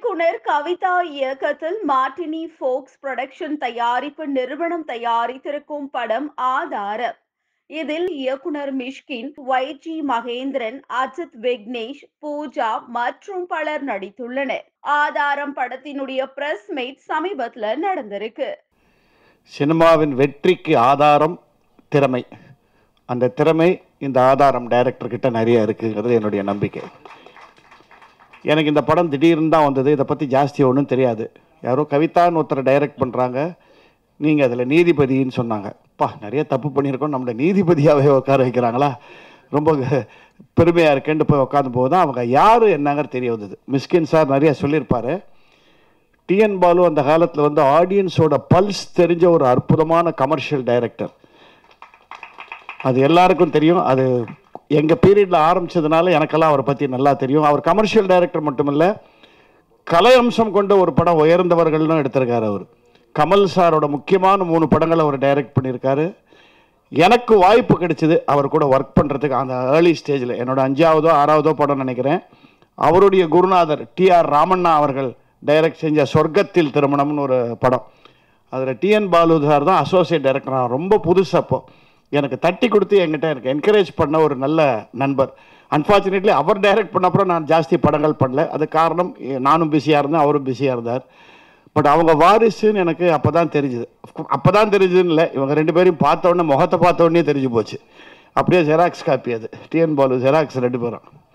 இயக்குனர் கவிதா இயக்கத்தில் மார்டினி ஃபோக்ஸ் புரொடக்ஷன் தயாரிப்பு நிறுவனம் தயாரித்திருக்கும் படம் ஆதாரம் இதில் இயக்குனர் மிஷ்கின் ஒய்ஜி மகேந்திரன் அஜித் விக்னேஷ் பூஜா மற்றும் பலர் நடித்துள்ளனர் ஆதாரம் படத்தினுடைய பிரஸ் மீட் சமீபத்துல நடந்திருக்கு சினிமாவின் வெற்றிக்கு ஆதாரம் திறமை அந்த திறமை இந்த ஆதாரம் டைரக்டர் கிட்ட நிறைய இருக்குங்கிறது என்னுடைய நம்பிக்கை எனக்கு இந்த படம் திடீர்னு தான் வந்தது இதை பற்றி ஜாஸ்தி ஒன்றும் தெரியாது யாரோ கவிதான்னு ஒருத்தரை டைரக்ட் பண்ணுறாங்க நீங்கள் அதில் நீதிபதின்னு சொன்னாங்க பா நிறைய தப்பு பண்ணியிருக்கோம் நம்மளை நீதிபதியாகவே உட்கார வைக்கிறாங்களா ரொம்ப பெருமையாக இருக்கேன்ட்டு போய் உட்காந்து போது தான் அவங்க யார் என்னங்கிறது தெரிய வந்தது மிஸ்கின் சார் நிறைய சொல்லியிருப்பாரு டிஎன் பாலு அந்த காலத்தில் வந்து ஆடியன்ஸோட பல்ஸ் தெரிஞ்ச ஒரு அற்புதமான கமர்ஷியல் டைரக்டர் அது எல்லாருக்கும் தெரியும் அது எங்கள் பீரியடில் ஆரம்பிச்சதுனால எனக்கெல்லாம் அவரை பற்றி நல்லா தெரியும் அவர் கமர்ஷியல் டைரக்டர் மட்டுமில்ல கலை அம்சம் கொண்ட ஒரு படம் உயர்ந்தவர்கள்னு எடுத்திருக்காரு அவர் கமல் சாரோட முக்கியமான மூணு படங்களை அவர் டைரக்ட் பண்ணியிருக்காரு எனக்கு வாய்ப்பு கிடைச்சிது அவர் கூட ஒர்க் பண்ணுறதுக்கு அந்த ஏர்லி ஸ்டேஜில் என்னோட அஞ்சாவதோ ஆறாவதோ படம் நினைக்கிறேன் அவருடைய குருநாதர் டிஆர் ராமண்ணா அவர்கள் டைரக்ட் செஞ்ச சொர்க்கத்தில் திருமணம்னு ஒரு படம் அதில் டிஎன் பாலு சார் தான் அசோசியேட் டைரக்டர் நான் ரொம்ப புதுசு அப்போ எனக்கு தட்டி கொடுத்து என்கிட்ட எனக்கு என்கரேஜ் பண்ண ஒரு நல்ல நண்பர் அன்ஃபார்ச்சுனேட்லி அவர் டைரக்ட் பண்ண அப்புறம் நான் ஜாஸ்தி படங்கள் பண்ணல அது காரணம் எ- நானும் பிஸியாக இருந்தேன் அவரும் பிஸியாக இருந்தார் பட் அவங்க வாரிசுன்னு எனக்கு அப்போ தான் தெரிஞ்சுது அப்போ தான் தெரிஞ்சுதுன்னு இல்லை இவங்க ரெண்டு பேரையும் பார்த்த உடனே முகத்தை பார்த்த உடனே தெரிஞ்சு போச்சு அப்படியே ஜெராக்ஸ் காப்பி அது டிஎன் பாலு ஜெராக்ஸ் ரெண்டு பேரும்